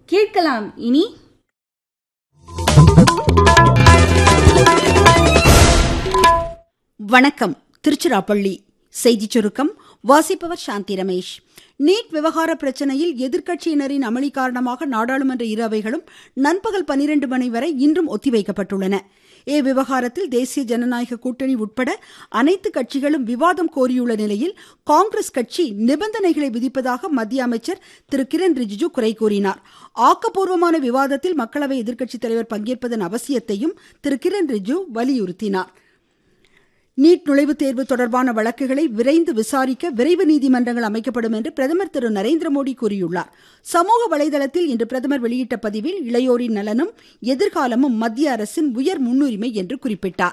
கேட்கலாம் இனி வணக்கம் திருச்சிராப்பள்ளி செய்திச் சுருக்கம் வாசிப்பவர் சாந்தி ரமேஷ் நீட் விவகார பிரச்சனையில் எதிர்க்கட்சியினரின் அமளி காரணமாக நாடாளுமன்ற இரு அவைகளும் நண்பகல் பனிரெண்டு மணி வரை இன்றும் ஒத்திவைக்கப்பட்டுள்ளன இவ்விவகாரத்தில் தேசிய ஜனநாயக கூட்டணி உட்பட அனைத்து கட்சிகளும் விவாதம் கோரியுள்ள நிலையில் காங்கிரஸ் கட்சி நிபந்தனைகளை விதிப்பதாக மத்திய அமைச்சர் திரு கிரண் ரிஜிஜு குறை கூறினார் ஆக்கப்பூர்வமான விவாதத்தில் மக்களவை எதிர்க்கட்சித் தலைவர் பங்கேற்பதன் அவசியத்தையும் திரு கிரண் ரிஜிஜு வலியுறுத்தினார் நீட் நுழைவுத் தேர்வு தொடர்பான வழக்குகளை விரைந்து விசாரிக்க விரைவு நீதிமன்றங்கள் அமைக்கப்படும் என்று பிரதமர் திரு நரேந்திர மோடி கூறியுள்ளார் சமூக வலைதளத்தில் இன்று பிரதமர் வெளியிட்ட பதிவில் இளையோரின் நலனும் எதிர்காலமும் மத்திய அரசின் உயர் முன்னுரிமை என்று குறிப்பிட்டார்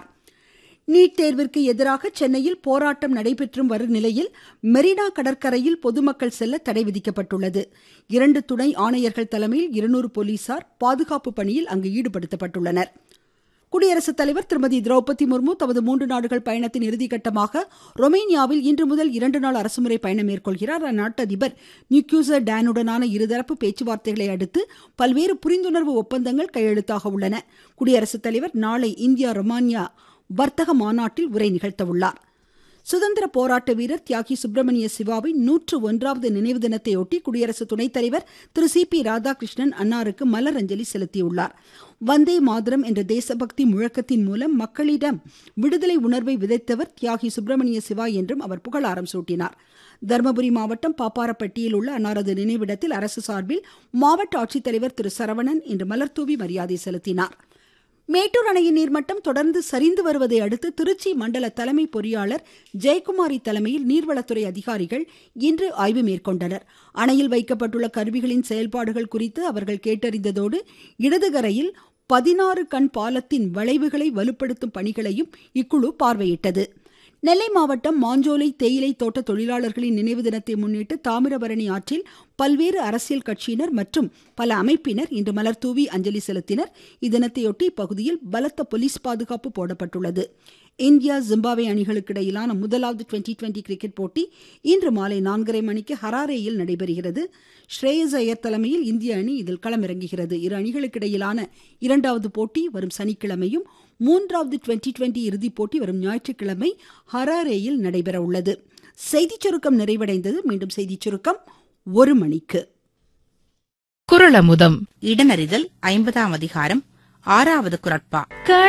நீட் தேர்விற்கு எதிராக சென்னையில் போராட்டம் நடைபெற்றும் வரும் நிலையில் மெரினா கடற்கரையில் பொதுமக்கள் செல்ல தடை விதிக்கப்பட்டுள்ளது இரண்டு துணை ஆணையர்கள் தலைமையில் இருநூறு போலீசார் பாதுகாப்பு பணியில் அங்கு ஈடுபடுத்தப்பட்டுள்ளனர் குடியரசுத் தலைவர் திருமதி திரௌபதி முர்மு தமது மூன்று நாடுகள் பயணத்தின் இறுதிக்கட்டமாக ரொமேனியாவில் இன்று முதல் இரண்டு நாள் அரசுமுறை பயணம் மேற்கொள்கிறார் அந்நாட்டு அதிபர் நியூக்யூசர் டேனுடனான இருதரப்பு பேச்சுவார்த்தைகளை அடுத்து பல்வேறு புரிந்துணர்வு ஒப்பந்தங்கள் கையெழுத்தாக உள்ளன குடியரசுத் தலைவர் நாளை இந்தியா ரொமானியா வர்த்தக மாநாட்டில் உரை நிகழ்த்தவுள்ளார் சுதந்திர போராட்ட வீரர் தியாகி சுப்பிரமணிய சிவாவின் நூற்று ஒன்றாவது நினைவு தினத்தையொட்டி குடியரசு துணைத் தலைவர் திரு சி பி ராதாகிருஷ்ணன் அன்னாருக்கு மலர் அஞ்சலி செலுத்தியுள்ளார் வந்தே மாதரம் என்ற தேசபக்தி முழக்கத்தின் மூலம் மக்களிடம் விடுதலை உணர்வை விதைத்தவர் தியாகி சுப்பிரமணிய சிவா என்றும் அவர் புகழாரம் சூட்டினார் தருமபுரி மாவட்டம் பாப்பாரப்பட்டியில் உள்ள அன்னாரது நினைவிடத்தில் அரசு சார்பில் மாவட்ட ஆட்சித்தலைவர் திரு சரவணன் இன்று மலர்தூவி மரியாதை செலுத்தினார் மேட்டூர் அணையின் நீர்மட்டம் தொடர்ந்து சரிந்து வருவதை அடுத்து திருச்சி மண்டல தலைமை பொறியாளர் ஜெயக்குமாரி தலைமையில் நீர்வளத்துறை அதிகாரிகள் இன்று ஆய்வு மேற்கொண்டனர் அணையில் வைக்கப்பட்டுள்ள கருவிகளின் செயல்பாடுகள் குறித்து அவர்கள் கேட்டறிந்ததோடு இடதுகரையில் பதினாறு கண் பாலத்தின் வளைவுகளை வலுப்படுத்தும் பணிகளையும் இக்குழு பார்வையிட்டது நெல்லை மாவட்டம் மாஞ்சோலை தேயிலை தோட்ட தொழிலாளர்களின் நினைவு தினத்தை முன்னிட்டு தாமிரபரணி ஆற்றில் பல்வேறு அரசியல் கட்சியினர் மற்றும் பல அமைப்பினர் இன்று மலர்தூவி அஞ்சலி செலுத்தினர் இத்தினத்தையொட்டி இப்பகுதியில் பலத்த போலீஸ் பாதுகாப்பு போடப்பட்டுள்ளது இந்தியா ஜிம்பாவே அணிகளுக்கு இடையிலான முதலாவது டுவெண்டி டுவெண்டி கிரிக்கெட் போட்டி இன்று மாலை நான்கரை மணிக்கு ஹராரேயில் நடைபெறுகிறது ஸ்ரேயஸ் ஐயர் தலைமையில் இந்திய அணி இதில் களமிறங்குகிறது இரு அணிகளுக்கு இடையிலான இரண்டாவது போட்டி வரும் சனிக்கிழமையும் மூன்றாவது டுவெண்டி டுவெண்டி இறுதிப் போட்டி வரும் ஞாயிற்றுக்கிழமை ஹராரேயில் நடைபெற உள்ளது செய்திச் சுருக்கம் நிறைவடைந்தது மீண்டும் செய்திச் சுருக்கம் ஒரு மணிக்கு குரலமுதம் இடனறிதல் ஐம்பதாம் அதிகாரம் ஆறாவது குரட்பா